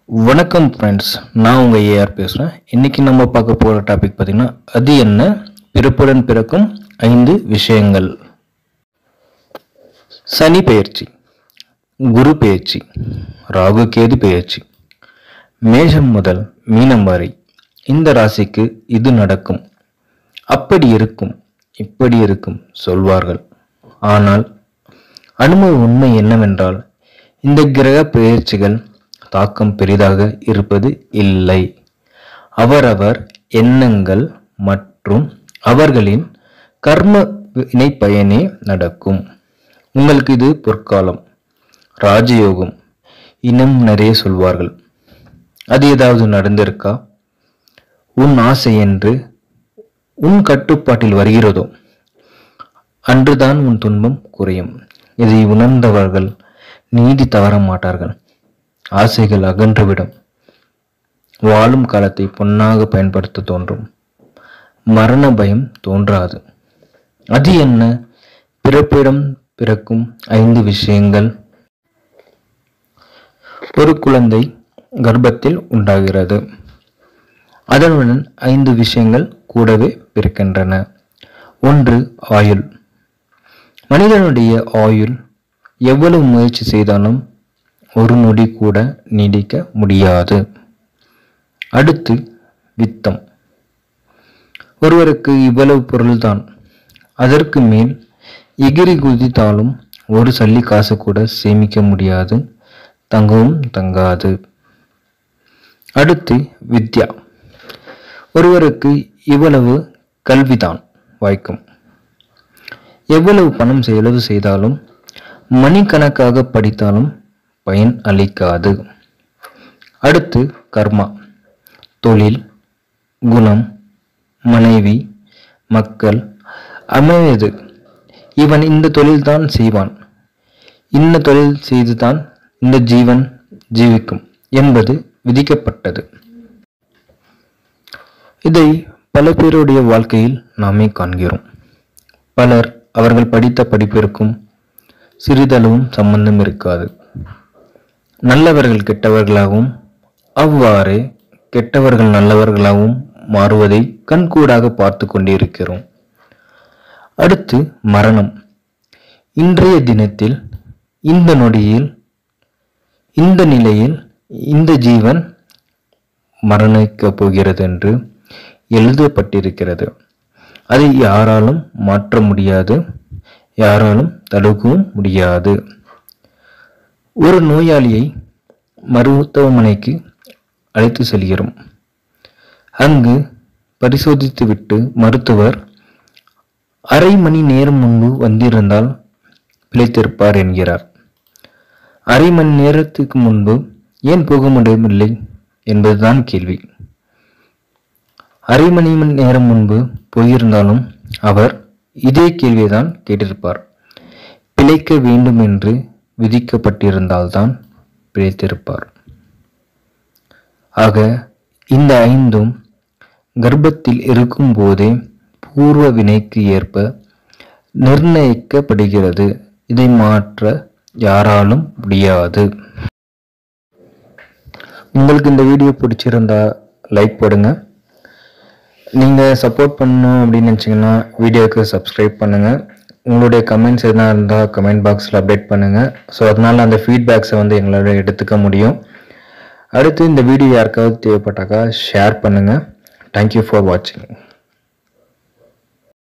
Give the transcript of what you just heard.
வணக்கம் ஃப்ரெண்ட்ஸ் நான் உங்கள் ஏஆர் பேசுகிறேன் இன்னைக்கு நம்ம பார்க்க போகிற டாபிக் பார்த்தீங்கன்னா அது என்ன பிறப்புடன் பிறக்கும் ஐந்து விஷயங்கள் சனி பெயர்ச்சி குரு பெயர்ச்சி ராகு கேது பெயர்ச்சி மேஷம் முதல் மீனம் வரை இந்த ராசிக்கு இது நடக்கும் அப்படி இருக்கும் இப்படி இருக்கும் சொல்வார்கள் ஆனால் அனுபவ உண்மை என்னவென்றால் இந்த கிரக பெயர்ச்சிகள் தாக்கம் பெரிதாக இருப்பது இல்லை அவரவர் எண்ணங்கள் மற்றும் அவர்களின் கர்ம வினை பயனே நடக்கும் உங்களுக்கு இது பொற்காலம் ராஜயோகம் இன்னும் நிறைய சொல்வார்கள் அது ஏதாவது நடந்திருக்கா உன் ஆசை என்று உன் கட்டுப்பாட்டில் வருகிறதோ அன்றுதான் உன் துன்பம் குறையும் இதை உணர்ந்தவர்கள் நீதி தவற மாட்டார்கள் ஆசைகள் அகன்றுவிடும் வாழும் காலத்தை பொன்னாக பயன்படுத்த தோன்றும் மரண பயம் தோன்றாது அது என்ன பிறப்பிடம் பிறக்கும் ஐந்து விஷயங்கள் ஒரு குழந்தை கர்ப்பத்தில் உண்டாகிறது அதனுடன் ஐந்து விஷயங்கள் கூடவே பிறக்கின்றன ஒன்று ஆயுள் மனிதனுடைய ஆயுள் எவ்வளவு முயற்சி செய்தாலும் ஒரு நொடி கூட நீடிக்க முடியாது அடுத்து வித்தம் ஒருவருக்கு இவ்வளவு பொருள்தான் அதற்கு மேல் எகிரி குதித்தாலும் ஒரு சல்லி காசு கூட சேமிக்க முடியாது தங்கவும் தங்காது அடுத்து வித்யா ஒருவருக்கு இவ்வளவு கல்விதான் வாய்க்கும் எவ்வளவு பணம் செலவு செய்தாலும் மணிக்கணக்காக படித்தாலும் பயன் அளிக்காது அடுத்து கர்மா தொழில் குணம் மனைவி மக்கள் அமைவது இவன் இந்த தொழில்தான் செய்வான் இந்த தொழில் செய்துதான் இந்த ஜீவன் ஜீவிக்கும் என்பது விதிக்கப்பட்டது இதை பல பேருடைய வாழ்க்கையில் நாமே காண்கிறோம் பலர் அவர்கள் படித்த படிப்பிற்கும் சிறிதளவும் சம்பந்தம் இருக்காது நல்லவர்கள் கெட்டவர்களாகவும் அவ்வாறே கெட்டவர்கள் நல்லவர்களாகவும் மாறுவதை கண்கூடாக பார்த்து கொண்டிருக்கிறோம் அடுத்து மரணம் இன்றைய தினத்தில் இந்த நொடியில் இந்த நிலையில் இந்த ஜீவன் மரணிக்கப் போகிறது என்று எழுதப்பட்டிருக்கிறது அதை யாராலும் மாற்ற முடியாது யாராலும் தடுக்கவும் முடியாது ஒரு நோயாளியை மருத்துவமனைக்கு அழைத்து செல்கிறோம் அங்கு பரிசோதித்துவிட்டு மருத்துவர் அரை மணி நேரம் முன்பு வந்திருந்தால் பிழைத்திருப்பார் என்கிறார் அரை மணி நேரத்துக்கு முன்பு ஏன் போக முடியவில்லை என்பதுதான் கேள்வி அரை மணி நேரம் முன்பு போயிருந்தாலும் அவர் இதே கேள்வியைதான் கேட்டிருப்பார் பிழைக்க வேண்டும் என்று விதிக்கப்பட்டிருந்தால்தான் பிழைத்திருப்பார் ஆக இந்த ஐந்தும் கர்ப்பத்தில் இருக்கும் போதே பூர்வ வினைக்கு ஏற்ப நிர்ணயிக்கப்படுகிறது இதை மாற்ற யாராலும் முடியாது உங்களுக்கு இந்த வீடியோ பிடிச்சிருந்தா லைக் போடுங்க நீங்கள் சப்போர்ட் பண்ணணும் அப்படின்னு நினச்சிங்கன்னா வீடியோவுக்கு சப்ஸ்கிரைப் பண்ணுங்கள் உங்களுடைய கமெண்ட்ஸ் எதுனா இருந்தால் கமெண்ட் பாக்ஸில் அப்டேட் பண்ணுங்கள் ஸோ அதனால் அந்த ஃபீட்பேக்ஸை வந்து எங்களால் எடுத்துக்க முடியும் அடுத்து இந்த வீடியோ யாருக்காவது தேவைப்பட்டாக்கா ஷேர் பண்ணுங்கள் தேங்க்யூ ஃபார் வாட்சிங்